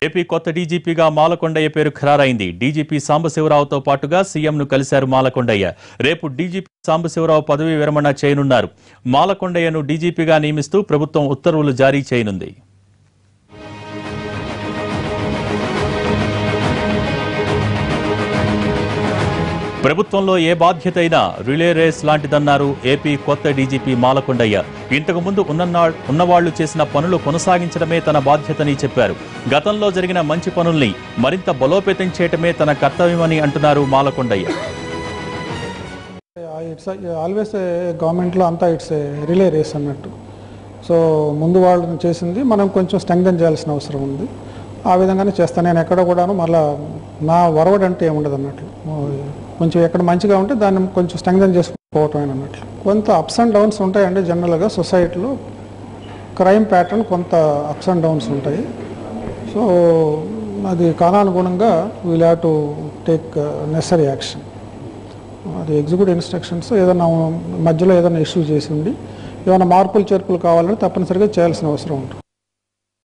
AP కొత్త డీజీపీగా మాలకొండయ్య పేరు ఖరారైంది DGP సాంబశివరావుతో పాటుగా సీఎంను కలిశారు మాలకొండయ్య రేపు డీజీపీ సాంబశివరావు పదవీ విరమణ చేయనున్నారు మాలకొండయ్యను డీజీపీగా నియమిస్తూ ప్రభుత్వం ఉత్తర్వులు జారీ చేయనుంది ప్రభుత్వంలో ఏ బాధ్యత అయినా రిలే రేస్ లాంటిదన్నారు ఏపీ కొత్త డీజీపీ మాలకొండయ్య ఇంతకు ముందు ఉన్ననా ఉన్నవాళ్లు చేసిన పనులు కొనసాగించడమే తన బాధ్యతని చెప్పారు గతంలో జరిగిన మంచి పనుల్ని మరింత బలోపేతం చేయటమే తన కర్తవ్యమని అంటున్నారు మాలకొండయ్య ఇట్స్ ఆల్వేస్ గవర్నమెంట్లో అంతా ఇట్స్ రిలే రేస్ అన్నట్టు సో ముందు వాళ్ళు చేసింది మనం కొంచెం స్ట్రెంగ్థన్ చేయాల్సిన అవసరం ఉంది ఆ విధంగానే చేస్తాను నేను ఎక్కడ కూడాను మళ్ళా నా వరవడ్ అంటే ఏముండదు అన్నట్లు కొంచెం ఎక్కడ మంచిగా ఉంటే దాన్ని కొంచెం స్ట్రెంగ్థన్ చేసుకోవటం అన్నట్లు కొంత అప్స్ అండ్ డౌన్స్ ఉంటాయండి జనరల్గా సొసైటీలో క్రైమ్ ప్యాటర్న్ కొంత అప్స్ అండ్ డౌన్స్ ఉంటాయి సో అది కాలానుగుణంగా we'll have to take necessary action అది ఎగ్జిక్యూటివ్ ఇన్స్ట్రక్షన్స్ ఏదైనా మధ్యలో ఏదైనా ఇష్యూ చేసి ఉండి ఏమైనా మార్పులు చేర్పులు కావాలంటే తప్పనిసరిగా చేయాల్సిన అవసరం ఉంటుంది